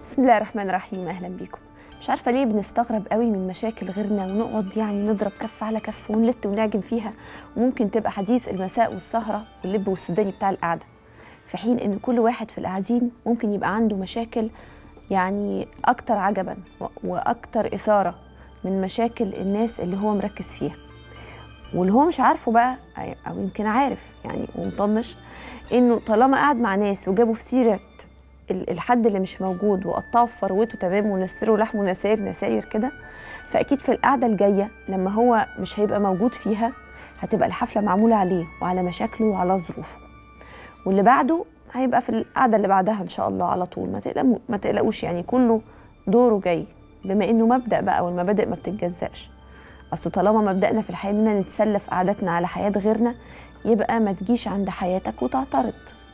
بسم الله الرحمن الرحيم اهلا بيكم مش عارفه ليه بنستغرب قوي من مشاكل غيرنا ونقعد يعني نضرب كف على كف ونلت ونعجن فيها وممكن تبقى حديث المساء والسهره واللب والسوداني بتاع القعده في حين ان كل واحد في القاعدين ممكن يبقى عنده مشاكل يعني اكتر عجبا و- واكتر اثاره من مشاكل الناس اللي هو مركز فيها واللي هو مش عارفه بقى أي- او يمكن عارف يعني ومطنش انه طالما قعد مع ناس وجابوا في سيره ال- الحد اللي مش موجود وقطعوا في فروته تمام ونسروا لحمه نساير نساير كده فاكيد في القعده الجايه لما هو مش هيبقى موجود فيها هتبقى الحفله معموله عليه وعلى مشاكله وعلى ظروفه واللي بعده هيبقى في القعده اللي بعدها ان شاء الله على طول ما تقلقوا ما تقلقوش يعني كله دوره جاي بما انه مبدا بقى والمبادئ ما بتتجزاش اصل طالما مبدأنا في الحياه اننا نتسلى في قعدتنا على حياه غيرنا يبقى ما تجيش عند حياتك وتعترض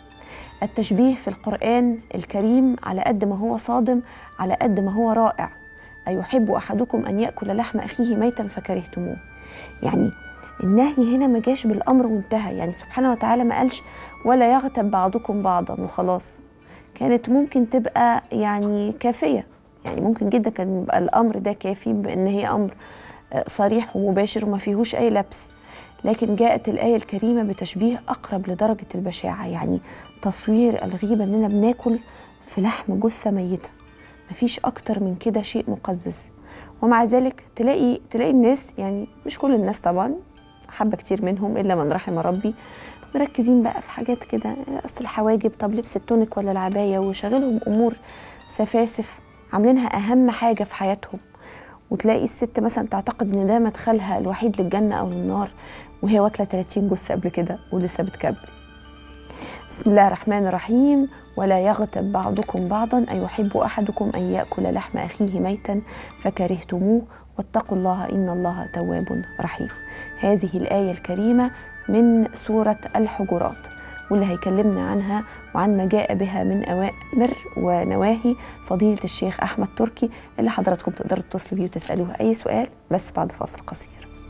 التشبيه في القرآن الكريم على قد ما هو صادم على قد ما هو رائع أيحب أحدكم أن يأكل لحم أخيه ميتا فكرهتموه يعني النهي هنا ما جاش بالأمر وانتهى يعني سبحانه وتعالى ما قالش ولا يغتب بعضكم بعضا وخلاص كانت ممكن تبقى يعني كافية يعني ممكن جدا كان يبقى الأمر ده كافي بأن هي أمر آه، صريح ومباشر وما فيهوش أي لبس لكن جاءت الآية الكريمة بتشبيه أقرب لدرجة البشاعة يعني تصوير الغيبة إننا بناكل في لحم جثة ميتة مفيش أكتر من كده شيء مقزز ومع ذلك تلاقي تلاقي الناس يعني مش كل الناس طبعا حبة كتير منهم إلا من رحم ربي مركزين بقى في حاجات كده أصل الحواجب طب لبس التونيك ولا العباية وشغلهم أمور سفاسف عاملينها أهم حاجة في حياتهم وتلاقي الست مثلا تعتقد ان ده مدخلها الوحيد للجنه او للنار وهي واكله 30 جثه قبل كده ولسه بتكمل. بسم الله الرحمن الرحيم ولا يغتب بعضكم بعضا أيحب أحدكم أن يأكل لحم أخيه ميتا فكرهتموه واتقوا الله إن الله تواب رحيم هذه الآية الكريمة من سورة الحجرات واللي هيكلمنا عنها وعن ما جاء بها من أوامر ونواهي فضيلة الشيخ أحمد تركي اللي حضراتكم تقدروا تتصلوا بيه وتسألوه أي سؤال بس بعد فاصل قصير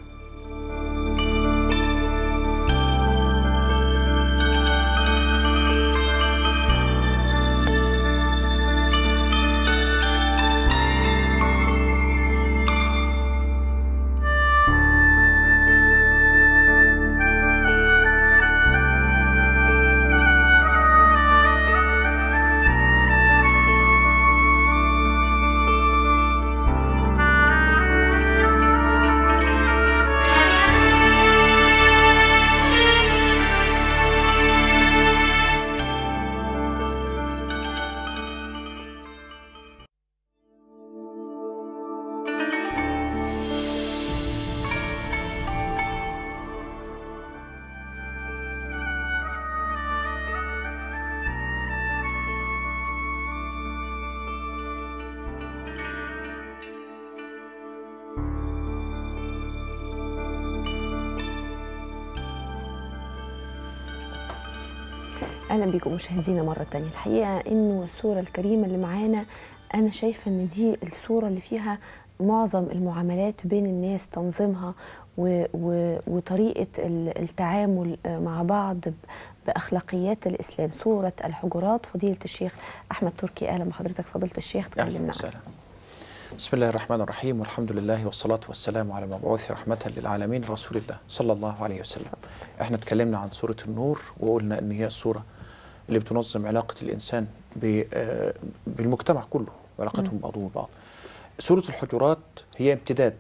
اهلا بيكم مشاهدينا مره تانية الحقيقه انه الصوره الكريمه اللي معانا انا شايفه ان دي الصوره اللي فيها معظم المعاملات بين الناس تنظيمها و و وطريقه ال- التعامل آه، مع بعض ب- باخلاقيات الاسلام صوره الحجرات فضيله الشيخ احمد تركي اهلا بحضرتك فضيله الشيخ اهلا تكلمنا عنها. وسهلا بسم الله الرحمن الرحيم والحمد لله والصلاة والسلام على المبعوث رحمة للعالمين رسول الله صلى الله عليه وسلم احنا اتكلمنا عن سورة النور وقلنا ان هي السورة اللي بتنظم علاقة الإنسان ب- آه، بالمجتمع كله وعلاقتهم بعضهم ببعض سورة الحجرات هي امتداد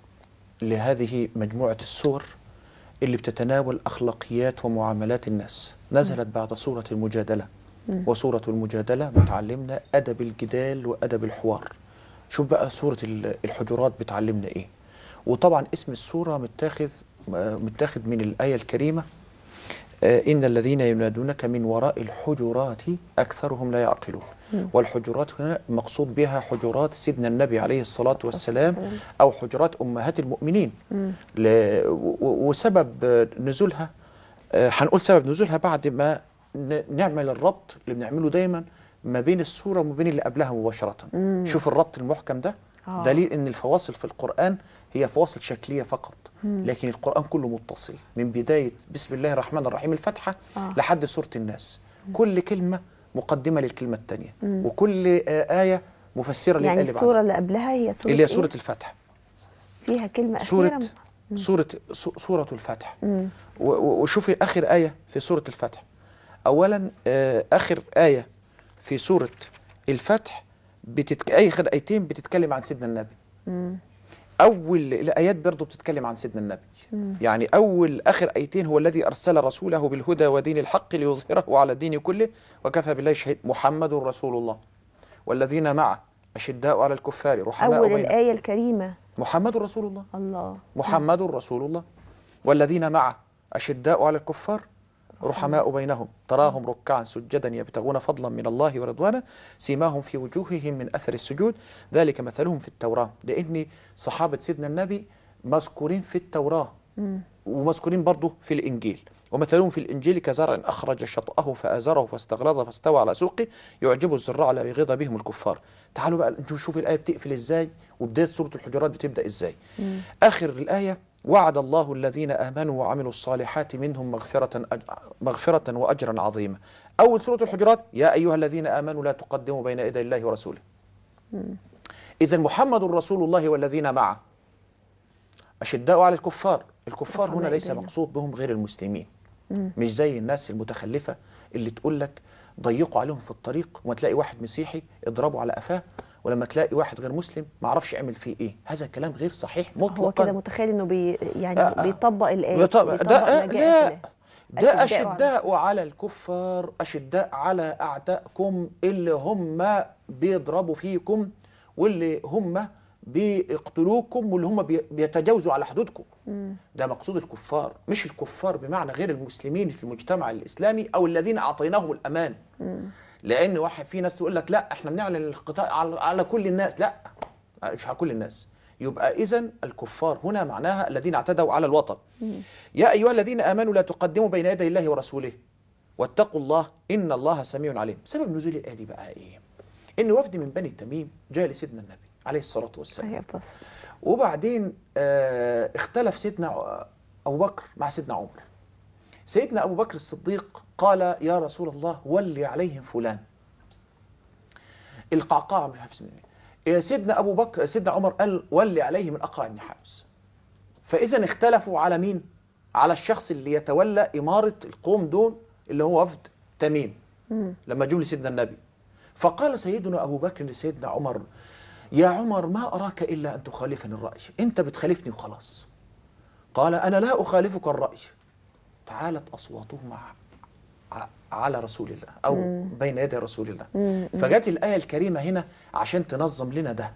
لهذه مجموعة السور اللي بتتناول أخلاقيات ومعاملات الناس نزلت بعد سورة المجادلة وسورة المجادلة بتعلمنا أدب الجدال وأدب الحوار شوف بقى سورة ال- الحجرات بتعلمنا إيه وطبعا اسم السورة متاخذ آه، متاخذ من الآية الكريمة آه، إن الذين ينادونك من وراء الحجرات أكثرهم لا يعقلون والحجرات هنا مقصود بها حجرات سيدنا النبي عليه الصلاة والسلام والسلام. أو حجرات أمهات المؤمنين ل- و- و- وسبب آه، نزولها آه، هنقول سبب نزولها بعد ما ن- نعمل الربط اللي بنعمله دايما ما بين السورة وما بين اللي قبلها مباشرة شوف الربط المحكم ده آه. دليل ان الفواصل في القرآن هي فواصل شكلية فقط لكن القرآن كله متصل من بداية بسم الله الرحمن الرحيم الفتحة آه. لحد سورة الناس كل كلمة مقدمة للكلمة الثانية وكل آه، آية مفسره للايه يعني اللي بعدها السوره اللي قبلها هي سوره اللي هي إيه؟ سوره الفتح فيها كلمه سورة اخيره سورة سو- سورة الفتح مم. و- و- وشوفي آخر آية في سورة الفتح أولا آه، آخر آية في سورة الفتح بتتك... آخر آيتين بتتكلم عن سيدنا النبي مم. أول الآيات برضه بتتكلم عن سيدنا النبي يعني أول آخر آيتين هو الذي أرسل رسوله بالهدى ودين الحق ليظهره على الدين كله وكفى بالله شهيد محمد رسول الله والذين معه أشداء على الكفار رحماء اول بينهم الايه الكريمه محمد رسول الله الله محمد رسول الله والذين معه أشداء على الكفار رحماء بينهم تراهم ركعا سجدا يبتغون فضلا من الله ورضوانا سيماهم في وجوههم من أثر السجود ذلك مثلهم في التوراة لأن صحابة سيدنا النبي مذكورين في التوراة ومذكورين برضه في الإنجيل ومثلهم في الإنجيل كزرع أخرج شطأه فآزره فاستغلظ فاستوى على سوقه يعجب الزراع لا يغيظ بهم الكفار تعالوا بقى نشوف شوف الآية بتقفل إزاي وبداية سورة الحجرات بتبدأ إزاي آخر الآية وعد الله الذين آمنوا وعملوا الصالحات منهم مغفرة أج... مغفرة وأجرا عظيما أول سورة الحجرات يا أيها الذين آمنوا لا تقدموا بين يدي الله ورسوله إذا محمد رسول الله والذين معه أشداء على الكفار الكفار هنا رحماء ليس بينهم. مقصود بهم غير المسلمين مش زي الناس المتخلفة اللي تقول لك ضيقوا عليهم في الطريق وما تلاقي واحد مسيحي اضربه على قفاه ولما تلاقي واحد غير مسلم ما عرفش يعمل فيه ايه هذا كلام غير صحيح مطلقا هو كده متخيل انه بي يعني آه، آه. بيطبق الايه بيطبق- بيطبق ده لجائز لا الله. ده أشداء على- أشداء على الكفار أشداء على أعدائكم اللي هم بيضربوا فيكم واللي هم بيقتلوكم واللي هم بي- بيتجاوزوا على حدودكم ده مقصود الكفار مش الكفار بمعنى غير المسلمين في المجتمع الإسلامي أو الذين أعطيناهم الأمان لأن واحد في ناس تقول لك لا احنا بنعلن القتال على, على كل الناس لا مش على كل الناس يبقى إذا الكفار هنا معناها الذين اعتدوا على الوطن يا أيها الذين آمنوا لا تقدموا بين يدي الله ورسوله واتقوا الله إن الله سميع عليم سبب نزول الآية دي بقى إيه إن وفد من بني تميم جاء لسيدنا النبي عليه الصلاة والسلام أيوة بتصل. وبعدين آه اختلف سيدنا أبو بكر مع سيدنا عمر سيدنا أبو بكر الصديق قال يا رسول الله ولي عليهم فلان القعقاع مش عارف اسمه ايه يا سيدنا أبو بكر سيدنا عمر قال ولي عليهم الأقرع بن حابس فإذا اختلفوا على مين؟ على الشخص اللي يتولى إمارة القوم دول اللي هو وفد تميم لما جم لسيدنا النبي فقال سيدنا أبو بكر لسيدنا عمر يا عمر ما أراك إلا أن تخالفني الرأي أنت بتخالفني وخلاص قال أنا لا أخالفك الرأي تعالت أصواتهم ع- على رسول الله أو بين يدي رسول الله فجت الآية الكريمة هنا عشان تنظم لنا ده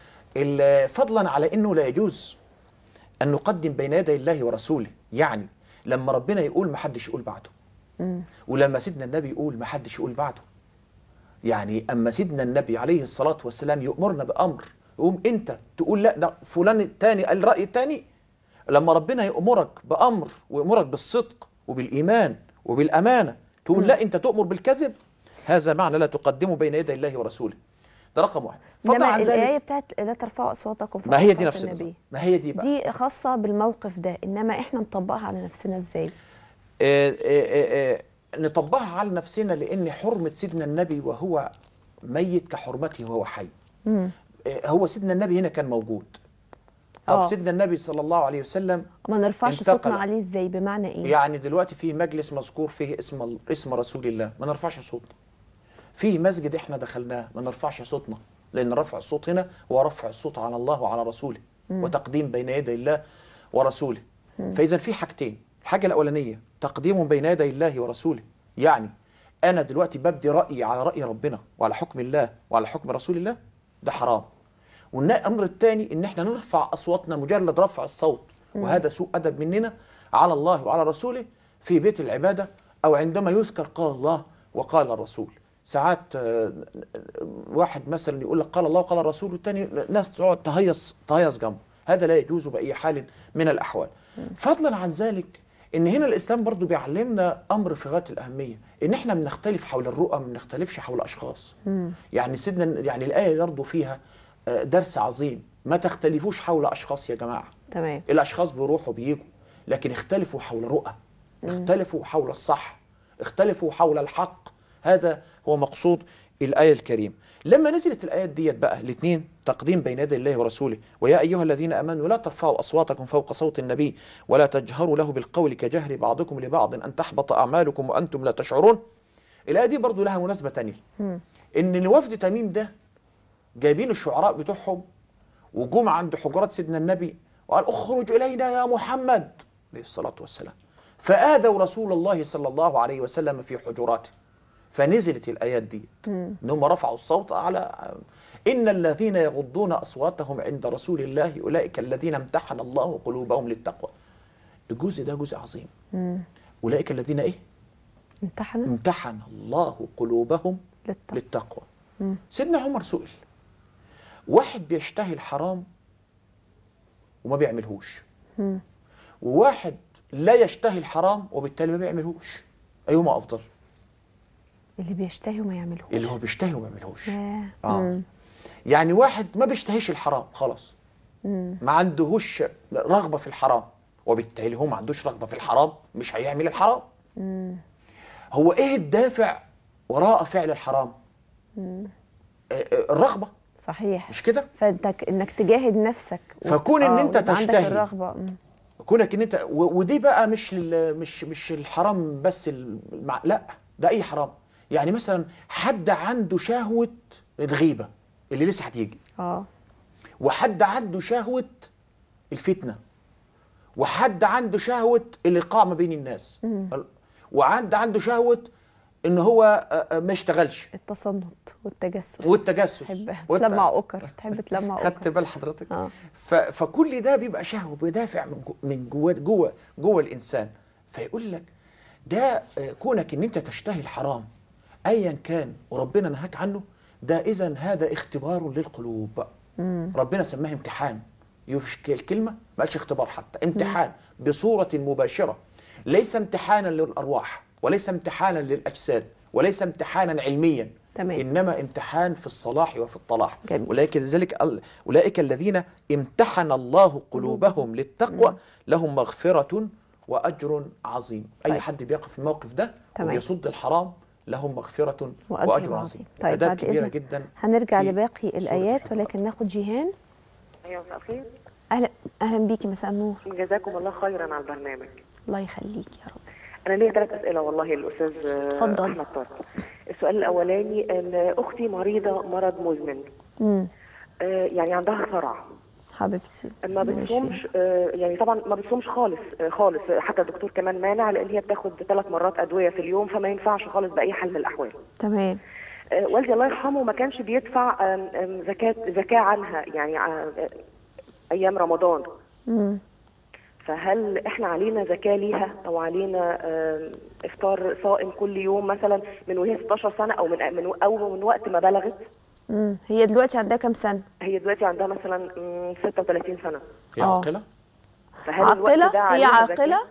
ال- فضلا على أنه لا يجوز أن نقدم بين يدي الله ورسوله يعني لما ربنا يقول ما حدش يقول بعده ولما سيدنا النبي يقول ما حدش يقول بعده يعني اما سيدنا النبي عليه الصلاه والسلام يامرنا بامر يقوم انت تقول لا ده فلان الثاني قال الراي الثاني لما ربنا يامرك بامر ويامرك بالصدق وبالايمان وبالامانه تقول لا انت تؤمر بالكذب هذا معنى لا تقدموا بين يدي الله ورسوله ده رقم واحد فضلا انما عن الايه ذلك بتاعت لا ترفعوا اصواتكم فوق ما هي دي صوت نفس النبي النظام ما هي دي بقى دي خاصه بالموقف ده انما احنا نطبقها على نفسنا ازاي آه، آه، آه، آه، نطبقها على نفسنا لان حرمه سيدنا النبي وهو ميت كحرمته وهو حي آه، هو سيدنا النبي هنا كان موجود طب آه. سيدنا النبي صلى الله عليه وسلم ما نرفعش انتقل. صوتنا عليه ازاي بمعنى ايه يعني دلوقتي في مجلس مذكور فيه اسم ال- اسم رسول الله ما نرفعش صوتنا في مسجد احنا دخلناه ما نرفعش صوتنا لان رفع الصوت هنا هو رفع الصوت على الله وعلى رسوله وتقديم بين يدي الله ورسوله فاذا في حاجتين الحاجه الاولانيه تقديم بين يدي الله ورسوله يعني انا دلوقتي ببدي رايي على راي ربنا وعلى حكم الله وعلى حكم رسول الله ده حرام والامر الثاني ان احنا نرفع اصواتنا مجرد رفع الصوت وهذا سوء ادب مننا على الله وعلى رسوله في بيت العباده او عندما يذكر قال الله وقال الرسول ساعات آه، واحد مثلا يقول لك قال الله وقال الرسول والثاني ناس تقعد تهيص تهيص جنبه هذا لا يجوز باي حال من الاحوال فضلا عن ذلك ان هنا الاسلام برضو بيعلمنا امر في غايه الاهميه ان احنا بنختلف حول الرؤى ما بنختلفش حول اشخاص يعني سيدنا يعني الايه برضو فيها آه، درس عظيم ما تختلفوش حول اشخاص يا جماعه تمام الاشخاص بيروحوا بيجوا لكن اختلفوا حول رؤى اختلفوا حول الصح اختلفوا حول الحق هذا هو مقصود الآية الكريمة لما نزلت الآيات ديت بقى الاثنين تقديم بين يدي الله ورسوله ويا أيها الذين آمنوا لا ترفعوا أصواتكم فوق صوت النبي ولا تجهروا له بالقول كجهر بعضكم لبعض أن تحبط أعمالكم وأنتم لا تشعرون الآية دي برضو لها مناسبة تانية إن الوفد تميم ده جايبين الشعراء بتوعهم وجم عند حجرات سيدنا النبي وقال اخرج إلينا يا محمد عليه الصلاة والسلام فآذوا رسول الله صلى الله عليه وسلم في حجراته فنزلت الآيات دي إن هم رفعوا الصوت على إن الذين يغضون أصواتهم عند رسول الله أولئك الذين امتحن الله قلوبهم للتقوى الجزء ده جزء عظيم أولئك الذين إيه امتحن امتحن الله قلوبهم للتقوى. للتقوى سيدنا عمر سئل واحد بيشتهي الحرام وما بيعملهوش وواحد لا يشتهي الحرام وبالتالي ما بيعملهوش أيهما أفضل اللي بيشتهي وما يعملهوش اللي هو بيشتهي وما بيعملهوش ياه. آه. يعني واحد ما بيشتهيش الحرام خلاص ما عندهوش رغبة في الحرام وبالتالي هو ما عندوش رغبة في الحرام مش هيعمل الحرام هو ايه الدافع وراء فعل الحرام آه، آه، الرغبة صحيح مش كده فانت ك- انك تجاهد نفسك و- فكون إن آه، أنت ويبقى عندك تشتهي. الرغبه مم. كونك ان انت و- ودي بقى مش لل- مش مش الحرام بس المع... لا ده اي حرام يعني مثلا حد عنده شهوة الغيبة اللي لسه هتيجي اه وحد عنده شهوة الفتنة وحد عنده شهوة اللقاء ما بين الناس وحد عنده شهوة ان هو آه، آه، ما يشتغلش التصنت والتجسس والتجسس تحب والت- تلمع اوكر تحب تلمع خدت اوكر بال حضرتك اه ف... فكل ده بيبقى شهوه بيدافع من جو... من جوه جوه جوه الانسان فيقول لك ده آه، كونك ان انت تشتهي الحرام ايا كان وربنا نهاك عنه ده اذا هذا اختبار للقلوب ربنا سماه امتحان يفشك الكلمه ما قالش اختبار حتى امتحان بصوره مباشره ليس امتحانا للارواح وليس امتحانا للاجساد وليس امتحانا علميا تمام. انما امتحان في الصلاح وفي الطلاح جميل. اولئك ذلك ال- اولئك الذين امتحن الله قلوبهم للتقوى لهم مغفره واجر عظيم اي طيب. حد بيقف في الموقف ده تمام. وبيصد الحرام لهم مغفره وأجر واجر, عظيم. عظيم طيب، اداب بعد كبيره إذنك جدا هنرجع في لباقي سورة الايات الحجرات. ولكن ناخد جيهان ايوه مساء الخير اهلا اهلا بيكي مساء النور جزاكم الله خيرا على البرنامج الله يخليك يا رب انا ليا ثلاث اسئله والله للاستاذ آه، اتفضل. احمد طارق السؤال الاولاني ان اختي مريضه مرض مزمن امم آه، يعني عندها صرع حبيبتي ما بتصومش آه، يعني طبعا ما بتصومش خالص آه، خالص حتى الدكتور كمان مانع لان هي بتاخد ثلاث مرات ادويه في اليوم فما ينفعش خالص باي حال من الاحوال تمام آه، والدي الله يرحمه ما كانش بيدفع آم، آم، زكاه زكاه عنها يعني آه، آه، ايام رمضان امم فهل احنا علينا زكاه ليها او علينا آم، افطار صائم كل يوم مثلا من وهي 16 سنه او من من او من وقت ما بلغت امم هي دلوقتي عندها كام سنه هي دلوقتي عندها مثلا مم، 36 سنه هي آه. عاقله فهل الوقت عاقله ده هي علينا عاقله زكاة؟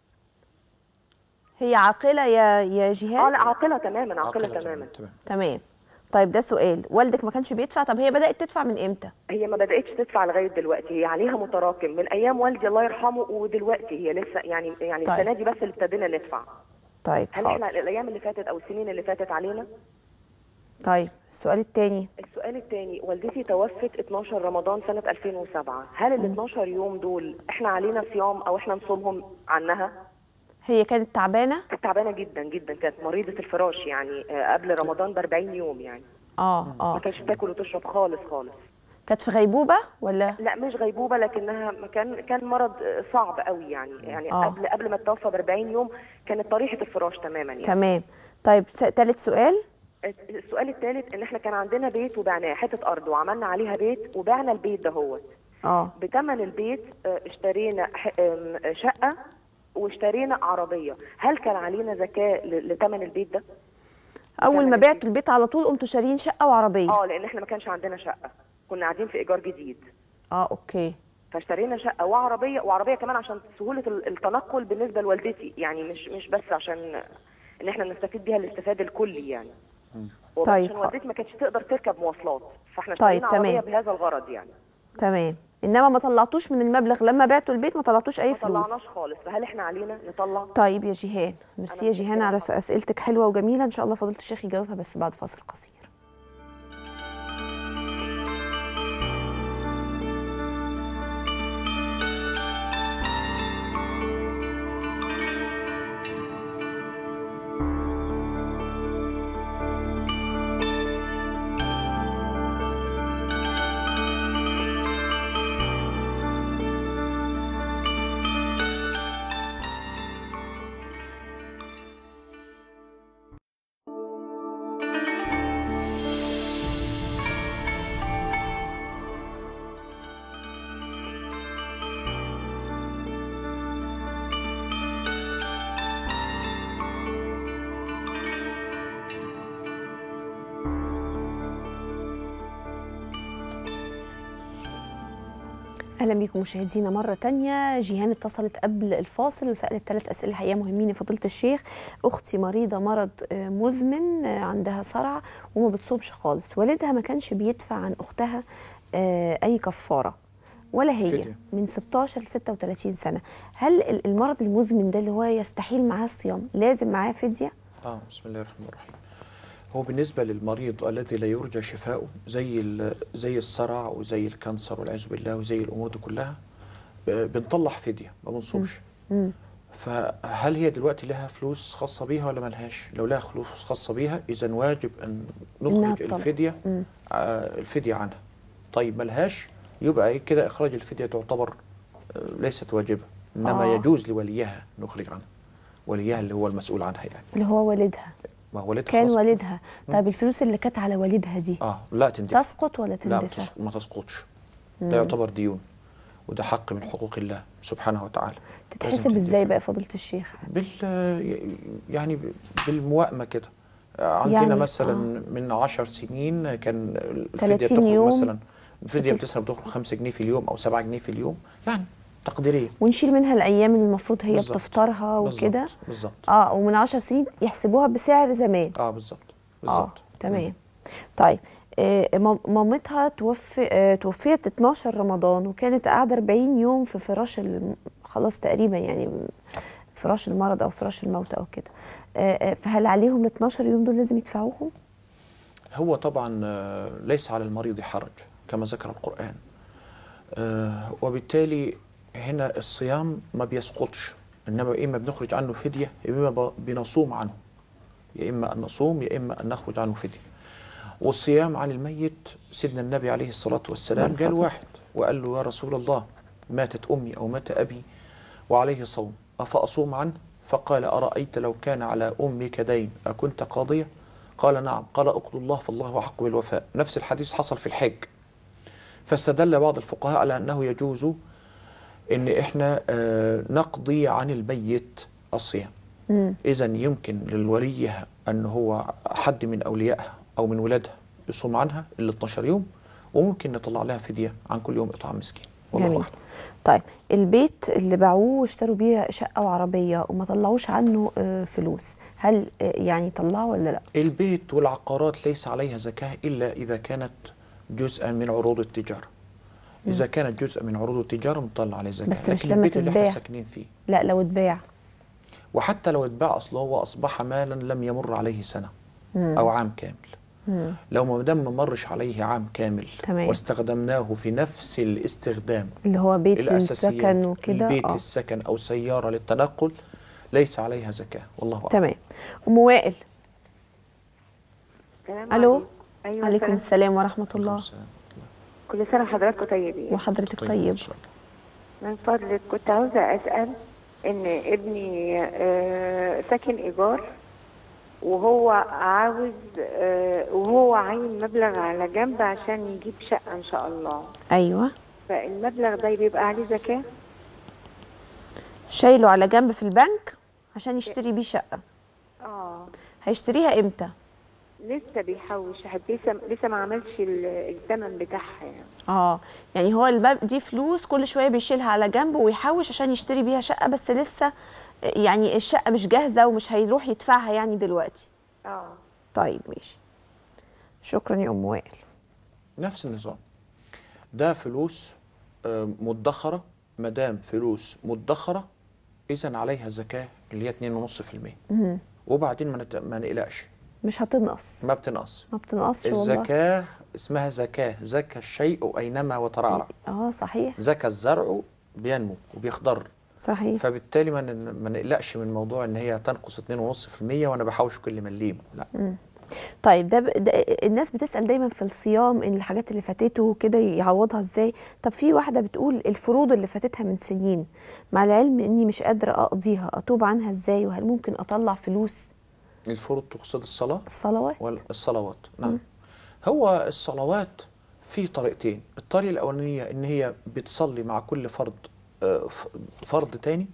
هي عاقله يا يا اه جيهان لا عاقله تماما عاقله تماما تمام تمام طيب ده سؤال والدك ما كانش بيدفع طب هي بدات تدفع من امتى هي ما بداتش تدفع لغايه دلوقتي هي عليها متراكم من ايام والدي الله يرحمه ودلوقتي هي لسه يعني يعني طيب. السنه دي بس اللي ابتدينا ندفع طيب هل احنا حاضر الايام اللي فاتت او السنين اللي فاتت علينا طيب السؤال الثاني السؤال الثاني والدتي توفت 12 رمضان سنة 2007 هل ال 12 يوم دول احنا علينا صيام او احنا نصومهم عنها هي كانت تعبانه كانت تعبانة جدا جدا كانت مريضة الفراش يعني آه، قبل رمضان ب 40 يوم يعني اه ما اه كانتش تاكل وتشرب خالص خالص كانت في غيبوبه ولا لا مش غيبوبة لكنها ما كان كان مرض آه، صعب قوي يعني يعني آه. قبل قبل ما تتوفى ب 40 يوم كانت طريحة الفراش تماما يعني تمام طيب ثالث سؤال السؤال الثالث ان احنا كان عندنا بيت وبعناه حتة ارض وعملنا عليها بيت وبعنا البيت دهوت اه بثمن البيت آه، اشترينا ح- آم، شقة واشترينا عربية هل كان علينا زكاة ل- لثمن البيت ده؟ اول ما تمام. بعتوا البيت على طول قمتوا شارين شقه وعربيه اه لان احنا ما كانش عندنا شقة كنا قاعدين في ايجار جديد اه اوكي فاشترينا شقة وعربية وعربية كمان عشان سهولة ال- التنقل بالنسبة لوالدتي يعني مش مش بس عشان ان احنا نستفيد بيها الاستفادة الكلي يعني وبس طيب. عشان والدتي ما كانتش تقدر تركب مواصلات فاحنا طيب، اشترينا عربية تمام. بهذا الغرض يعني تمام انما ما طلعتوش من المبلغ لما بعتوا البيت ما طلعتوش اي ما فلوس طلعناش خالص فهل احنا علينا نطلع طيب يا جيهان ميرسي أنا يا جيهان على متشكرة. اسئلتك حلوه وجميله ان شاء الله فضيله الشيخ يجاوبها بس بعد فاصل قصير اهلا بيكم مشاهدينا مره تانية جيهان اتصلت قبل الفاصل وسالت ثلاث اسئله الحقيقه مهمين يا فضيله الشيخ اختي مريضه مرض آه، مزمن آه، عندها صرع وما بتصومش خالص والدها ما كانش بيدفع عن اختها آه، اي كفاره ولا هي فدية. من 16 ل 36 سنه هل ال- المرض المزمن ده اللي هو يستحيل معاه الصيام لازم معاه فديه اه بسم الله الرحمن الرحيم هو بالنسبة للمريض الذي لا يرجى شفاؤه زي ال- زي الصرع وزي الكانسر والعياذ بالله وزي الأمور دي كلها ب- بنطلع فدية ما بنصومش مم. فهل هي دلوقتي لها فلوس خاصة بيها ولا ملهاش؟ لو لها فلوس خاصة بيها إذا واجب أن إنها نخرج تطلع. الفدية مم. آه الفدية عنها طيب ملهاش يبقى إيه كده إخراج الفدية تعتبر آه ليست واجبة إنما آه. يجوز لوليها نخرج عنها وليها اللي هو المسؤول عنها يعني اللي هو والدها ما هو والدها كان خلاص. والدها طيب الفلوس اللي كانت على والدها دي اه لا تندفع تسقط ولا لا ما تندفع تس- ما تسقطش ده يعتبر ديون وده حق من حقوق الله سبحانه وتعالى لازم تتحسب ازاي تندفع. بقى فضيله الشيخ بال يعني بالموائمه كده عندنا يعني- يعني مثلا من 10 سنين كان الفديه 30 بتخرج يوم. مثلا الفديه فكرة. بتسرب بتخرج 5 جنيه في اليوم او 7 جنيه في اليوم يعني تقديريه ونشيل منها الايام اللي المفروض هي بالظبط. بتفطرها وكده بالظبط بالظبط اه ومن 10 سنين يحسبوها بسعر زمان اه بالظبط اه بالظبط تمام طيب آه مام- مامتها توفي آه توفيت 12 رمضان وكانت قاعده 40 يوم في فراش الم- خلاص تقريبا يعني فراش المرض او فراش الموت او كده آه آه، فهل عليهم ال 12 يوم دول لازم يدفعوهم؟ هو طبعا آه، ليس على المريض حرج كما ذكر القرآن آه، وبالتالي هنا الصيام ما بيسقطش إنما يا إما بنخرج عنه فدية يا إما ب- بنصوم عنه يا إما أن نصوم يا إما أن نخرج عنه فدية والصيام عن الميت سيدنا النبي عليه الصلاة والسلام عليه الصلاة قال واحد وقال له يا رسول الله ماتت أمي أو مات أبي وعليه صوم أفأصوم عنه فقال أرأيت لو كان على أمك دين أكنت قاضية قال نعم قال اقضوا الله فالله أحق بالوفاء نفس الحديث حصل في الحج فاستدل بعض الفقهاء على أنه يجوز أن إحنا آه، نقضي عن الميت الصيام مم. إذا يمكن للوليها أن هو حد من أوليائها أو من ولادها يصوم عنها ال 12 يوم وممكن نطلع لها فدية عن كل يوم إطعام مسكين والله جميل. أعلم طيب البيت اللي باعوه واشتروا بيه شقه وعربيه وما طلعوش عنه آه فلوس هل آه يعني طلعوا ولا لا؟ البيت والعقارات ليس عليها زكاة إلا إذا كانت جزءا من عروض التجارة إذا كانت جزء من عروض التجارة نطلع عليه زكاة بس مش لكن لما البيت اللي احنا تتباع. ساكنين فيه لا لو اتباع وحتى لو اتباع أصله هو أصبح مالا لم يمر عليه سنة أو عام كامل مم. لو ما دام ما مرش عليه عام كامل تمام. واستخدمناه في نفس الاستخدام اللي هو بيت الأساسيات للسكن وكده البيت اه للسكن أو سيارة للتنقل ليس عليها زكاة والله أعلم تمام ام وائل السلام الو عليكم. ايوه عليكم السلام. السلام ورحمه الله السلام. كل سنه وحضراتكم طيبين وحضرتك طيب، طيب إن شاء الله. من فضلك كنت عاوزه اسال ان ابني آه، ساكن ايجار وهو عاوز آه، وهو عاين مبلغ على جنب عشان يجيب شقه ان شاء الله ايوه فالمبلغ ده بيبقى عليه زكاه شايله على جنب في البنك عشان يشتري بيه شقه اه هيشتريها امتى لسه بيحوش لسه لسه ما عملش ال- الثمن بتاعها يعني اه يعني هو الباب دي فلوس كل شويه بيشيلها على جنب ويحوش عشان يشتري بيها شقه بس لسه يعني الشقه مش جاهزه ومش هيروح يدفعها يعني دلوقتي اه طيب ماشي شكرا يا ام وائل نفس النظام ده فلوس آه، مدخرة ما دام فلوس مدخرة إذا عليها زكاة اللي هي 2.5% وبعدين ما نت- ما نقلقش مش هتنقص ما بتنقص ما بتنقصش والله الزكاة اسمها زكاة زكى الشيء أينما وترعرع اه صحيح زكى الزرع بينمو وبيخضر صحيح فبالتالي ما ن- ما نقلقش من موضوع ان هي تنقص 2.5% وانا بحوش كل مليم لا طيب ده, ب... ده الناس بتسأل دايما في الصيام ان الحاجات اللي فاتته كده يعوضها ازاي طب في واحدة بتقول الفروض اللي فاتتها من سنين مع العلم اني مش قادرة اقضيها اتوب عنها ازاي وهل ممكن اطلع فلوس الفروض تقصد الصلاة الصلوات والصلوات نعم هو الصلوات في طريقتين الطريقة الأولانية إن هي بتصلي مع كل فرض آه، ف- فرض تاني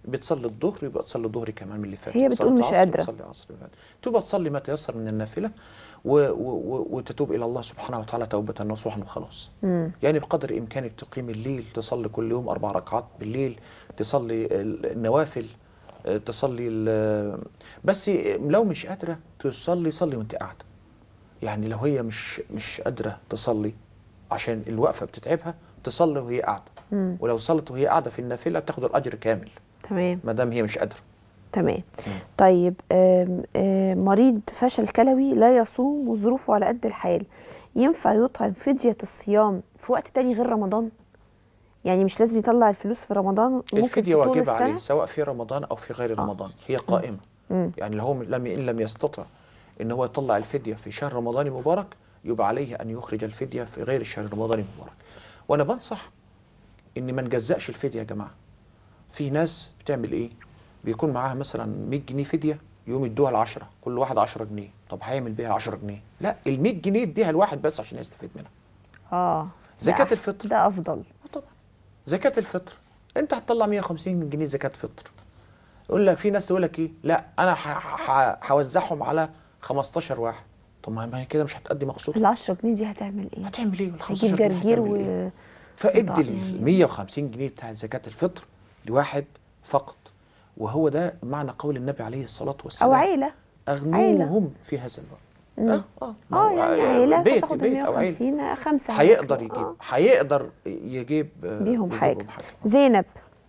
بتصلي الظهر يبقى تصلي الظهر كمان من اللي فات هي بتصلي بتقول مش العصر، قادرة. بتصلي العصر اللي فات تبقى تصلي ما تيسر من النافله و و و وتتوب الى الله سبحانه وتعالى توبه نصوحا وخلاص مم. يعني بقدر امكانك تقيم الليل تصلي كل يوم اربع ركعات بالليل تصلي ال- النوافل آه، تصلي ال- بس لو مش قادره تصلي صلي وانت قاعده يعني لو هي مش مش قادره تصلي عشان الوقفه بتتعبها تصلي وهي قاعده مم. ولو صلت وهي قاعده في النافله بتاخد الاجر كامل تمام ما دام هي مش قادره تمام طيب آم، آم، مريض فشل كلوي لا يصوم وظروفه على قد الحال ينفع يطعم فدية الصيام في وقت تاني غير رمضان يعني مش لازم يطلع الفلوس في رمضان ممكن الفدية في طول واجبة السنة؟ عليه سواء في رمضان أو في غير رمضان هي قائمة مم. يعني لو هو لم إن لم يستطع إن هو يطلع الفدية في شهر رمضان المبارك يبقى عليه أن يخرج الفدية في غير الشهر رمضان المبارك وأنا بنصح إن ما نجزأش الفدية يا جماعة في ناس بتعمل إيه بيكون معاها مثلا 100 جنيه فدية يوم يدوها ل 10 كل واحد 10 جنيه طب هيعمل بيها 10 جنيه لا ال 100 جنيه اديها لواحد بس عشان يستفيد منها اه ده زكاة أح- الفطر. ده افضل طبعا زكاة الفطر انت هتطلع 150 جنيه زكاة فطر يقول لك في ناس تقول لك ايه لا انا ح- ح- هوزعهم على 15 واحد طب ما ما هي كده مش هتأدي مقصود ال 10 جنيه دي هتعمل ايه؟ هتعمل ايه وال 15 هجيب جنيه جرجير هتعمل و إيه؟ فادي طبعاً ال 150 جنيه بتاعت زكاة الفطر لواحد فقط وهو ده معنى قول النبي عليه الصلاة والسلام او عيله اغنوهم في هذا الوقت اه اه ما اه هو يعني عيله بيت فتاخد بيت او عيله 150 خمسه هيقدر هياكلوا. يجيب آه. هيقدر يجيب آه، بيهم يجيب حاجه بيهم حاجه زينب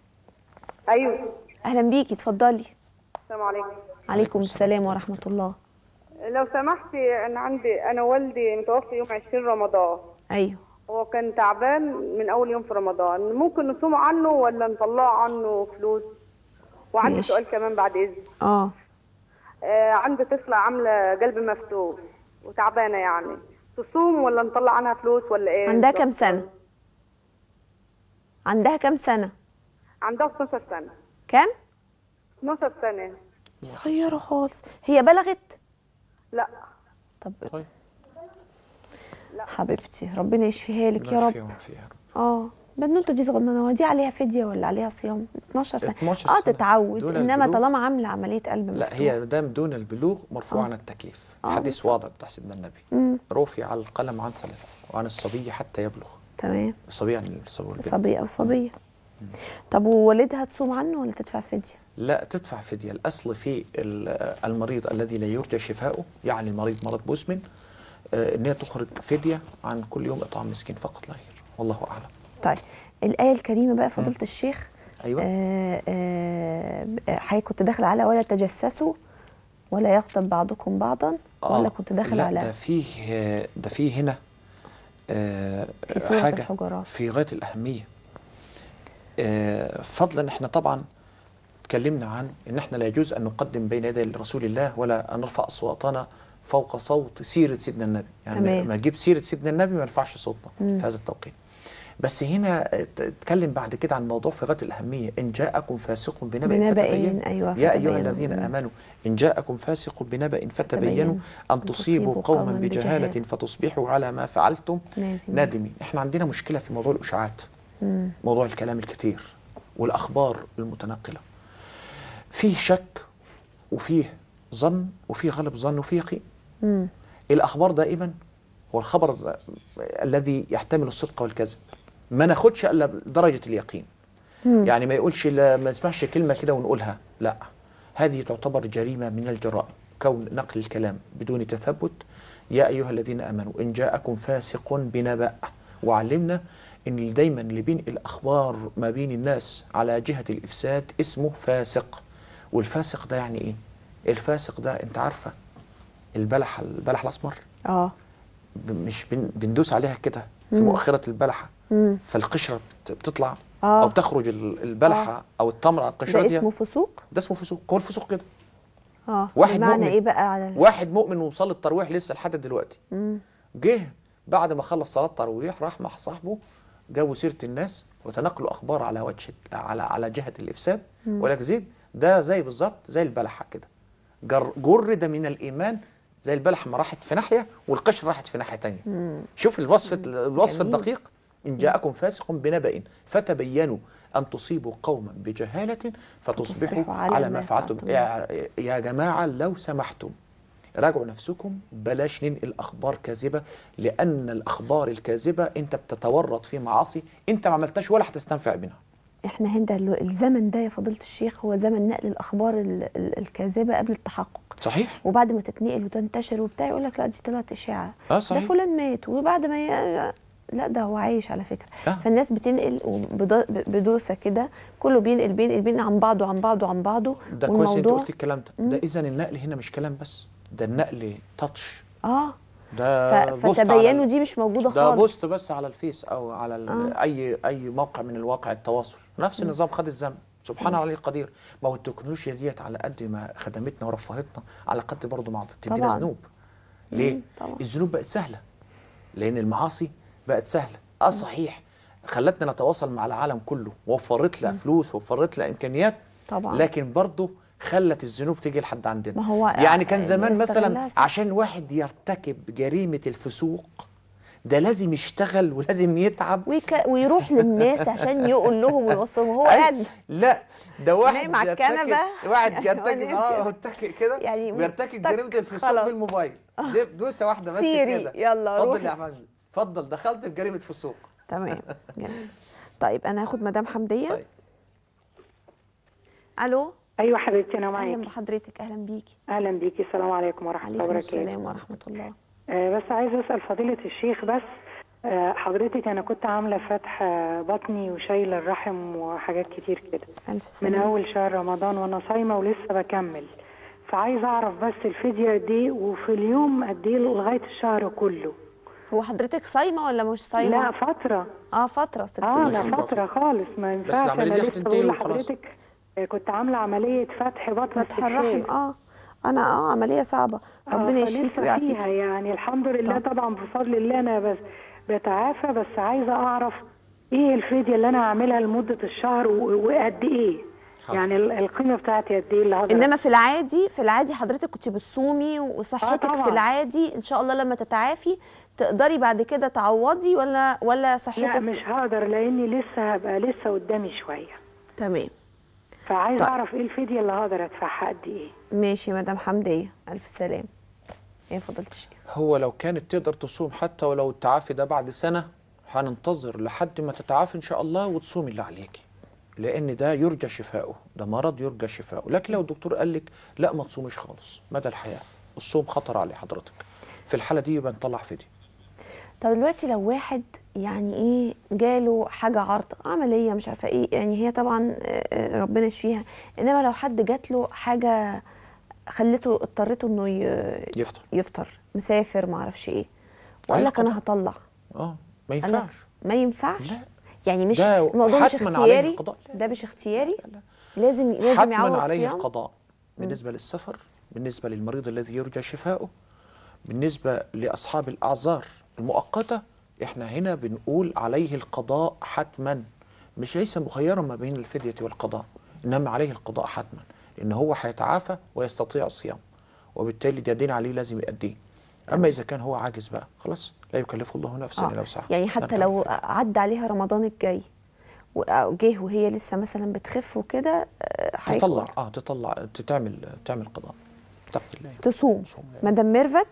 ايوه اهلا بيكي اتفضلي السلام عليكم عليكم السلام ورحمه الله لو سمحتي انا عندي انا والدي متوفي يوم 20 رمضان ايوه هو كان تعبان من اول يوم في رمضان ممكن نصوم عنه ولا نطلع عنه فلوس وعندي ماشي. سؤال كمان بعد اذن اه آه عندي طفله عامله قلب مفتوح وتعبانه يعني تصوم ولا نطلع عنها فلوس ولا ايه عندها بالظبط؟ كام سنه عندها كام سنه عندها 12 سنه كام 12 سنه صغيره خالص هي بلغت لا طب طيب حبيبتي ربنا يشفيها لك يا ربنا رب يشفيهم ويعافيها. اه بنوته دي صغننه هو دي عليها فديه ولا عليها صيام 12 سنه 12 اه سنة. تتعود دول انما البلوغ. طالما عامله عمليه قلب لا مفتوح. هي دام دون البلوغ مرفوع آه. عن التكليف آه، حديث واضح بتاع سيدنا النبي مم. رفع القلم عن ثلاث وعن الصبي حتى يبلغ تمام الصبي يعني الصبي والبنت صبي او صبيه طب ووالدها تصوم عنه ولا تدفع فديه لا تدفع فدية الأصل في ال- المريض الذي لا يرجى شفاؤه يعني المريض مرض مزمن آه، إن هي تخرج فدية عن كل يوم إطعام مسكين فقط لا غير والله أعلم طيب الآية الكريمة بقى فضيلة الشيخ أيوة. آه آه حضرتك كنت داخلة على ولا تجسسوا ولا يغتب بعضكم بعضا ولا كنت داخل لا على ده فيه ده فيه هنا آه، في سورة حاجة الحجرات. في غاية الأهمية آه، فضلا احنا طبعا اتكلمنا عن ان احنا لا يجوز ان نقدم بين يدي رسول الله ولا ان نرفع اصواتنا فوق صوت سيرة سيدنا النبي يعني تمام. ما نجيب سيرة سيدنا النبي ما نرفعش صوتنا في هذا التوقيت بس هنا ات- اتكلم بعد كده عن موضوع في غاية الأهمية إن جاءكم فاسق بنبأ بنبأ فتبينوا أيوة، يا أيها فتبينوا. الذين مم. آمنوا إن جاءكم فاسق بنبأ فتبينوا فتبينوا أن تصيبوا قوما بجهالة بجهالة. فتصبحوا على ما فعلتم نادمين. نادمين احنا عندنا مشكلة في موضوع الإشاعات موضوع الكلام الكثير والأخبار المتنقلة فيه شك وفيه ظن وفيه غلب ظن وفيه يقين مم. الأخبار دائما هو الخبر ب- الذي يحتمل الصدق والكذب ما ناخدش إلا بدرجة اليقين يعني ما يقولش لا ما نسمعش كلمة كده ونقولها لا هذه تعتبر جريمة من الجرائم كون نقل الكلام بدون تثبت يا أيها الذين آمنوا إن جاءكم فاسق بنبأ وعلمنا إن اللي دايما اللي بين الأخبار ما بين الناس على جهة الإفساد اسمه فاسق والفاسق ده يعني إيه؟ الفاسق ده أنت عارفة البلح البلح الأسمر اه ب- مش بن بندوس عليها كده في مم. مؤخرة البلحة مم. فالقشرة بت- بتطلع آه. أو بتخرج ال- البلحة أو التمر على القشرة ده دي اسمه فسوق ده اسمه فسوق هو الفسوق كده اه واحد بمعنى مؤمن. ايه بقى على ال- واحد مؤمن ومصلي التراويح لسه لحد دلوقتي مم. جه بعد ما خلص صلاة التراويح راح مع صاحبه جابوا سيرة الناس وتناقلوا أخبار على وجه على على جهة الإفساد والأكذيب ده زي بالظبط زي البلحة كده جر جرد من الإيمان زي البلحة ما راحت في ناحية والقشر راحت في ناحية تانية شوف الوصف الوصف جميل. الدقيق إن جاءكم فاسق بنبأ فتبينوا أن تصيبوا قوما بجهالة فتصبحوا فتصبحوا على على ما ما فعلتم فعلتم. يا, يا جماعة لو سمحتم راجعوا نفسكم بلاش ننقل أخبار كاذبة لأن الأخبار الكاذبة أنت بتتورط في معاصي أنت ما عملتهاش ولا هتستنفع منها احنا هنا ال- الزمن ده يا فضيله الشيخ هو زمن نقل الاخبار ال- ال- الكاذبه قبل التحقق صحيح وبعد ما تتنقل وتنتشر وبتاع يقول لك لا دي طلعت اشاعه اه ده صحيح فلان مات وبعد ما ي... لا ده هو عايش على فكره آه. فالناس بتنقل وبض- بدوسه كده كله بينقل بينقل بينقل عن بعضه عن بعضه عن بعضه ده كويس انت والموضوع قلت الكلام ده ده اذا النقل هنا مش كلام بس ده النقل تاتش اه ده ف... بوست على فتبينوا ال- دي مش موجوده ده خالص بوست بس على الفيس او على ال- اي اي موقع من الواقع التواصل نفس النظام خد الزمن سبحان الله القدير ما هو التكنولوجيا ديت على قد ما خدمتنا ورفهتنا على قد برضه ما بتدينا طبعاً. ذنوب ليه طبعاً. الذنوب بقت سهله لان المعاصي بقت سهله اه صحيح خلتنا نتواصل مع العالم كله وفرت لها فلوس وفرت لها امكانيات طبعاً. لكن برضه خلت الذنوب تيجي لحد عندنا ما هو يعني كان زمان بيستغلها مثلا صح. عشان واحد يرتكب جريمه الفسوق ده لازم يشتغل ولازم يتعب ويك... ويروح للناس عشان يقول لهم ويوصلهم هو أي- قاعد لا ده واحد نايم على بيرتكب- الكنبة. واحد يعني هو بيرتكب نايم اه كده. متكئ كده يعني بيرتكب تك، جريمه الفسوق خلاص. بالموبايل دي دوسه واحده بس سيري، كده يلا اتفضل روحي. يا احمد اتفضل دخلت في جريمه فسوق تمام جميل طيب انا هاخد مدام حمديه طيب. الو ايوه حبيبتي انا اهلا معاكي بحضرتك اهلا بيكي اهلا بيكي السلام عليكم ورحمه الله عليكم وبركاته السلام ورحمه الله آه بس عايزه اسال فضيله الشيخ بس آه حضرتك انا كنت عامله فتح آه، بطني وشايله الرحم وحاجات كتير كده الف من سلامه اول شهر رمضان وانا صايمه ولسه بكمل فعايزه اعرف بس الفديه قد ايه وفي اليوم قد ايه لغايه الشهر كله هو حضرتك صايمه ولا مش صايمه لا فتره اه فتره سبت اه لي. لا فتره خالص ما ينفعش انا العملية دي لسه هتنتهي بقول وخلاص. لحضرتك آه، كنت عامله عمليه فتح بطن فتح الرحم استكشاف. اه انا اه عمليه صعبه ربنا آه، يشفيك فلسه ويعافيك فيها يعني الحمد لله طب. طبعا بفضل الله انا بس بتعافى بس عايزه اعرف ايه الفديه اللي انا هعملها لمده الشهر و- وقد ايه حاضر. يعني ال- القيمه بتاعتي قد ايه اللي هقدر انما في العادي في العادي حضرتك كنت بتصومي وصحتك آه، في طبعاً. العادي ان شاء الله لما تتعافي تقدري بعد كده تعوضي ولا ولا لا صحتك مش هقدر لاني لسه هبقى لسه قدامي شويه تمام فعايزه طيب. اعرف ايه الفديه اللي هقدر ادفعها قد ايه ماشي مدام حمديه الف سلام ايه فضلت الشيخ هو لو كانت تقدر تصوم حتى ولو التعافي ده بعد سنه هننتظر لحد ما تتعافي ان شاء الله وتصومي اللي عليكي لان ده يرجى شفاؤه ده مرض يرجى شفاؤه لكن لو الدكتور قال لك لا ما تصوميش خالص مدى الحياه الصوم خطر على حضرتك في الحاله دي يبقى نطلع فديه طب دلوقتي لو واحد يعني ايه جاله حاجه عرض عمليه مش عارفه ايه يعني هي طبعا آه، آه، ربنا يشفيها انما لو حد جات له حاجه خلته اضطرته انه ي- يفطر يفطر مسافر ما اعرفش ايه وقال عليه لك انا قضاء. هطلع اه ما قال لك ينفعش ما ينفعش لا. يعني مش ده الموضوع مش حتماً عليه اختياري القضاء. لا، ده مش اختياري لازم لازم حتما يعوض عليه صيام القضاء بالنسبة للسفر بالنسبة للمريض الذي يرجى شفاؤه بالنسبة لأصحاب الأعذار المؤقتة احنا هنا بنقول عليه القضاء حتما مش ليس مخيرا ما بين الفدية والقضاء إنما عليه القضاء حتما إن هو هيتعافى ويستطيع الصيام وبالتالي ده دين عليه لازم يأديه أما إذا كان هو عاجز بقى خلاص لا يكلف الله نفسا آه. إلا وسعها يعني حتى نرجع لو للفدية. عدى عليها رمضان الجاي وجه وهي لسه مثلا بتخف وكده آه، هيكون- تطلع اه تطلع تعمل تعمل قضاء تقي الله تصوم تصوم. مدام ميرفت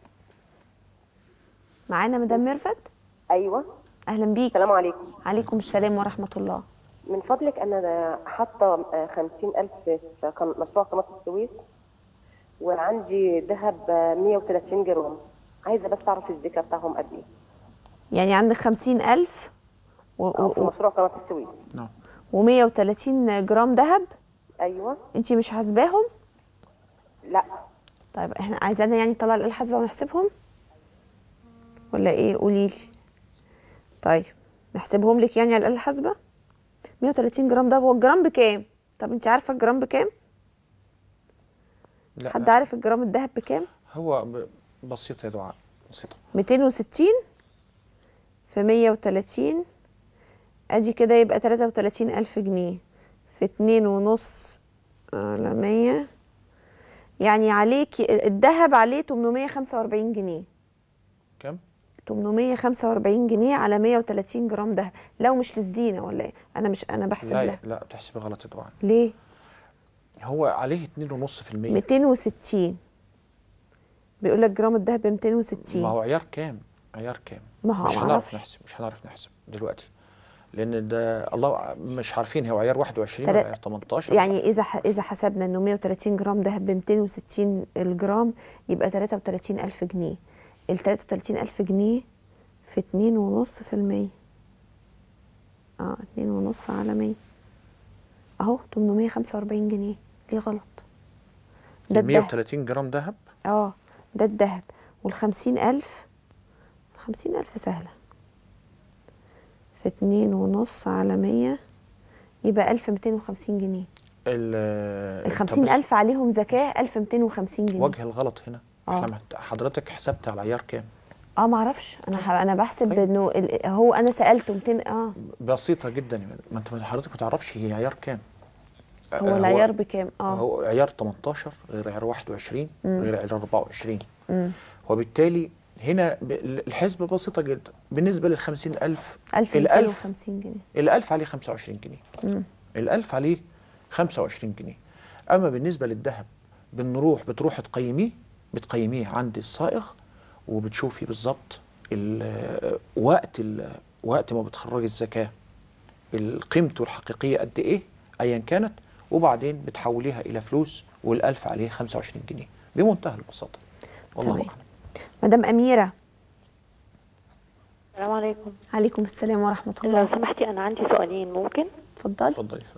معانا مدام ميرفت ايوه اهلا بيك السلام عليكم عليكم السلام ورحمه الله من فضلك انا حاطه خمسين الف في قم- مشروع قناه السويس وعندي ذهب آه، 130 جرام عايزه بس اعرف الزكاه بتاعهم قد ايه يعني عندك خمسين ألف و, أو في و, مشروع قناه السويس نعم و 130 جرام ذهب ايوه انت مش حاسباهم لا طيب احنا عايزانا يعني نطلع الآلة الحاسبة ونحسبهم ولا ايه قولي لي طيب نحسبهم لك يعني على الآلة الحاسبة 130 جرام ده هو الجرام بكام طب انت عارفة الجرام بكام لا حد لا. عارف الجرام الذهب بكام هو ب- بسيطة يا دعاء بسيطة 260 في 130 ادي كده يبقى 33 ألف جنيه في اتنين ونص على 100 يعني عليك الذهب عليه 845 جنيه كم؟ 845 جنيه على 130 جرام دهب لو مش للزينه ولا ايه انا مش انا بحسب لا لها لا بتحسبي غلط يا دعاء ليه هو عليه 2.5% 260 بيقول لك جرام الدهب ب ما 260 هو عيار كام عيار كام ما هو مش معرفش. هنعرف نحسب مش هنعرف نحسب دلوقتي لان ده الله مش عارفين هو عيار 21 ولا تلات- عيار 18 يعني اذا ح- اذا حسبنا انه 130 جرام دهب ب 260 الجرام يبقى 33000 جنيه ال 33000 جنيه في 2.5% اه 2.5 على 100 اهو 845 جنيه ليه غلط ده ال الدهب 130 جرام ذهب اه ده الذهب وال 50000 50000 سهلة في اتنين ونص على مية يبقى 1250 جنيه ال ال طب 50000 عليهم زكاة 1250 جنيه وجه الغلط هنا آه. احنا محت- حضرتك حسبت على عيار كام اه معرفش انا ح- انا بحسب طيب. انه ال- هو انا سالته 200 اه بسيطه جدا ما انت حضرتك ما تعرفش هي عيار كام هو العيار بكام اه هو عيار 18 غير عيار 21 غير عيار 24 مم. وبالتالي هنا ب- الحسبة بسيطة جدا بالنسبة لل 50000 الألف 1250 جنيه الألف عليه 25 جنيه مم. الألف عليه 25 جنيه أما بالنسبة للذهب بنروح بتروح تقيميه بتقيميه عند الصائغ وبتشوفي بالظبط ال- وقت ال- وقت ما بتخرجي الزكاة قيمته الحقيقية قد إيه أيا كانت وبعدين بتحوليها إلى فلوس والألف عليه 25 جنيه بمنتهى البساطة والله تمام. أعلم مدام اميره السلام عليكم عليكم السلام ورحمه لو الله سمحتي انا عندي سؤالين ممكن اتفضلي اتفضلي اتفضلي.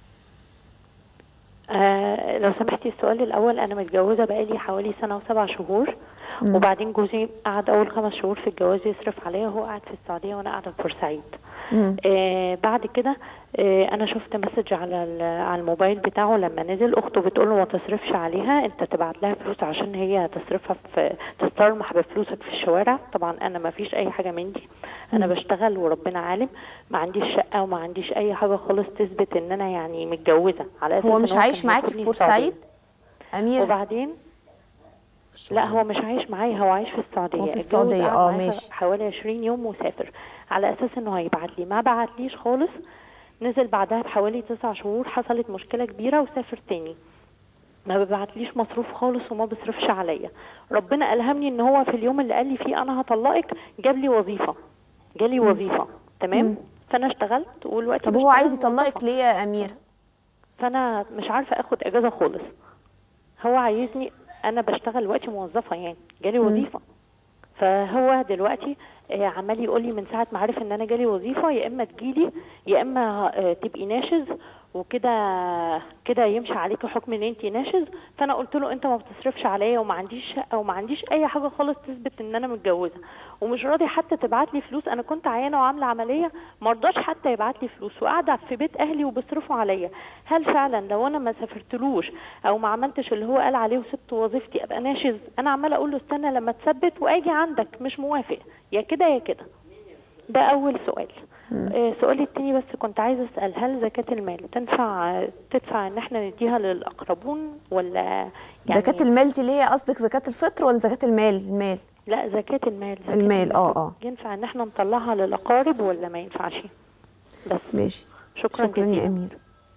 آه لو سمحتي السؤال الاول انا متجوزه بقالي حوالي سنه وسبع شهور وبعدين جوزي قعد اول خمس شهور في الجواز يصرف عليا وهو قاعد في السعوديه وانا قاعده في بورسعيد مم. آه بعد كده آه انا شفت مسج على ال- على الموبايل بتاعه لما نزل اخته بتقول له ما تصرفش عليها انت تبعت لها فلوس عشان هي تصرفها في تسترمح بفلوسك في الشوارع طبعا انا ما فيش اي حاجه من دي انا بشتغل وربنا عالم ما عنديش شقه وما عنديش اي حاجه خالص تثبت ان انا يعني متجوزه على اساس هو إن مش كان عايش معاكي في هياخدني بورسعيد السعودية. اميره وبعدين في السعودية. لا هو مش عايش معايا هو عايش في السعوديه هو في اتجوز السعودية، قعد آه، معايا ماشي. حوالي 20 يوم وسافر على اساس انه هيبعت لي ما بعتليش خالص نزل بعدها بحوالي تسع شهور حصلت مشكله كبيره وسافر تاني ما ببعتليش مصروف خالص وما بيصرفش عليا ربنا الهمني ان هو في اليوم اللي قال لي فيه انا هطلقك جاب لي وظيفه جالي وظيفه تمام فانا اشتغلت والوقت طب هو بشتغل عايز يطلقك موظفة. ليه يا اميره فانا مش عارفه اخد اجازه خالص هو عايزني انا بشتغل دلوقتي موظفه يعني جالي وظيفه فهو دلوقتي آه، عمال يقول لي من ساعه ما عرف ان انا جالي وظيفه يا اما تجيلي يا اما آه، تبقي ناشز وكده كده يمشي عليكي حكم ان انت ناشز فانا قلت له انت ما بتصرفش عليا وما عنديش شقه وما عنديش اي حاجه خالص تثبت ان انا متجوزه ومش راضي حتى تبعت لي فلوس انا كنت عيانه وعامله عمليه ما رضاش حتى يبعت لي فلوس وقاعده في بيت اهلي وبيصرفوا عليا هل فعلا لو انا ما سافرتلوش او ما عملتش اللي هو قال عليه وسبت وظيفتي ابقى ناشز انا عماله اقول له استنى لما تثبت واجي عندك مش موافق يا كده يا كده ده اول سؤال آه، سؤالي التاني بس كنت عايزه اسال هل زكاه المال تنفع تدفع ان احنا نديها للاقربون ولا يعني زكاه المال دي اللي هي قصدك زكاه الفطر ولا زكاه المال المال لا زكاه المال زكاة المال، آه، آه. ينفع ان احنا نطلعها للاقارب ولا ما ينفعش بس ماشي شكرا, شكرا يا جزيلا. اميره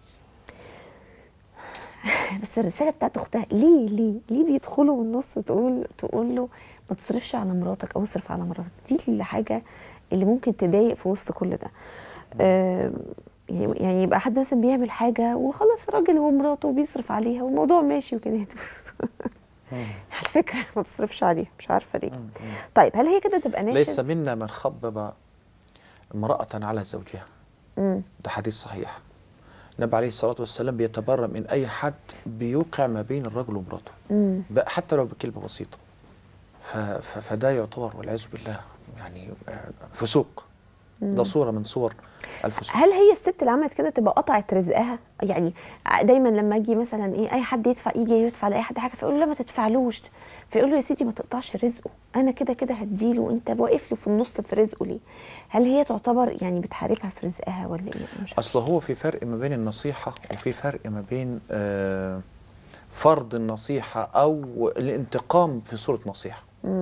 بس الرساله بتاعت اختها ليه ليه ليه بيدخلوا من النص تقول تقول له ما تصرفش على مراتك او اصرف على مراتك دي الحاجه اللي ممكن تضايق في وسط كل ده آم، يعني يعني يبقى حد مثلا بيعمل حاجه وخلاص راجل ومراته بيصرف عليها والموضوع ماشي وكده على فكره ما تصرفش عليها مش عارفه ليه طيب هل هي كده تبقى ناشز ليس منا من خبب امرأة على زوجها مم. ده حديث صحيح النبي عليه الصلاة والسلام بيتبرأ من أي حد بيوقع ما بين الرجل ومراته مم. بقى حتى لو بكلمة بسيطة ف- ف- فده يعتبر والعياذ بالله يعني آه، فسوق ده صورة من صور الفسوق هل هي الست اللي عملت كده تبقى قطعت رزقها يعني دايما لما اجي مثلا ايه اي حد يدفع يجي يدفع لاي حد حاجه فيقول له لا ما تدفعلوش فيقول له يا سيدي ما تقطعش رزقه انا كده كده هديله انت واقف له في النص في رزقه ليه هل هي تعتبر يعني بتحاربها في رزقها ولا ايه أنا مش عارفة. أصل هو في فرق ما بين النصيحة وفي فرق ما بين آه، فرض النصيحة أو الانتقام في صورة نصيحة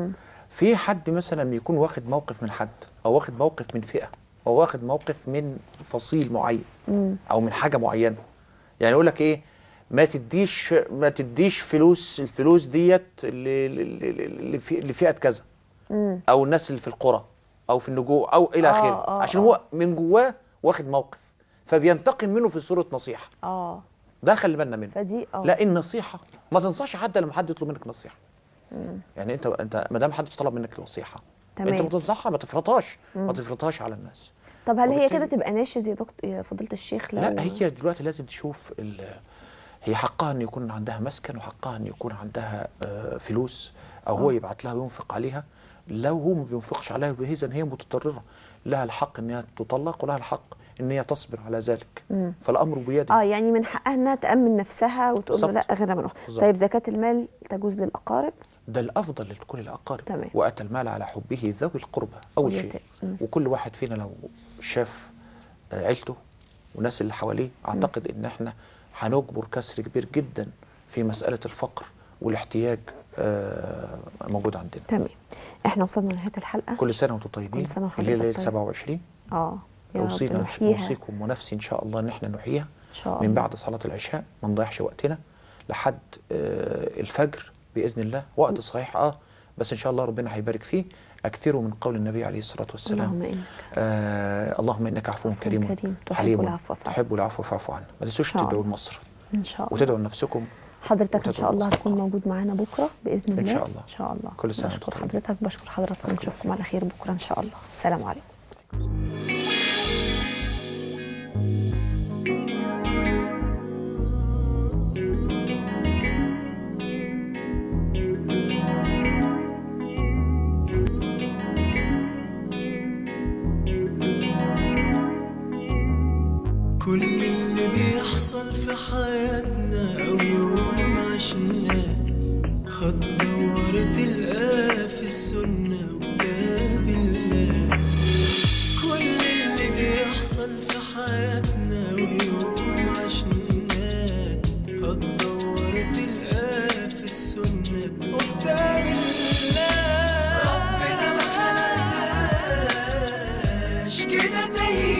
في حد مثلا يكون واخد موقف من حد او واخد موقف من فئه او واخد موقف من فصيل معين او من حاجه معينه يعني يقول لك ايه ما تديش ما تديش فلوس الفلوس ديت ل- ل- ل- لف- لفئه كذا او الناس اللي في القرى او في النجوع او الى آه، اخره آه، عشان آه. هو من جواه واخد موقف فبينتقم منه في صوره نصيحه اه ده خلي بالنا منه فدي اه لا النصيحه ما تنصحش حد لما حد يطلب منك نصيحه يعني انت انت ما دام حد طلب منك نصيحه تمام. انت بتنصحها ما تفرطهاش ما تفرطهاش على الناس طب هل هي وبالتالي- كده تبقى ناشز يا دكتور يا فضيله الشيخ لو لا هي دلوقتي لازم تشوف ال- هي حقها ان يكون عندها مسكن وحقها ان يكون عندها آه، فلوس او هو يبعت لها وينفق عليها لو هو ما بينفقش عليها يبقى اذا هي متضرره لها الحق ان هي تطلق ولها الحق ان هي تصبر على ذلك فالامر بيده اه يعني من حقها انها تامن نفسها وتقول له بالظبط. لا غير لما اروح بالظبط. طيب زكاه المال تجوز للاقارب ده الافضل لكل الاقارب تمام. واتى المال على حبه ذوي القربى اول واليتامى. شيء مم. وكل واحد فينا لو شاف آه، عيلته والناس اللي حواليه اعتقد ان احنا هنجبر كسر كبير جدا في مساله الفقر والاحتياج آه، موجود عندنا تمام احنا وصلنا لنهايه الحلقه كل سنه وانتم طيبين كل سنة وحضرتك الليله ليله طيب. 27 اه يا رب اوصينا نحييها. اوصيكم ونفسي ان شاء الله ان احنا نحييها ان شاء الله من بعد صلاة العشاء ما نضيعش وقتنا لحد آه، الفجر بإذن الله وقت صحيح اه بس إن شاء الله ربنا هيبارك فيه أكثروا من قول النبي عليه الصلاة والسلام اللهم انك آه اللهم إنك عفو كريم كريم، تحب حليم العفو فاعف. تحب العفو فاعف عنا ما تنسوش إن شاء تدعوا الله. لمصر ان شاء الله وتدعوا لنفسكم حضرتك ان وتدعو شاء الله لأصدقائك. هتكون موجود معانا بكره باذن إن الله شاء الله. ان شاء الله كل سنة بشكر وأنتم طيبين. حضرتك بشكر حضرتك ونشوفكم على خير بكره ان شاء الله السلام عليكم كل اللي بيحصل في حياتنا أو يوم عشناه هتدور تلقاه في السنة وكتاب الله كل اللي بيحصل في حياتنا ويوم عشناه هتدور تلقاه في السنة وكتاب الله ربنا ما خلقناش كده تايه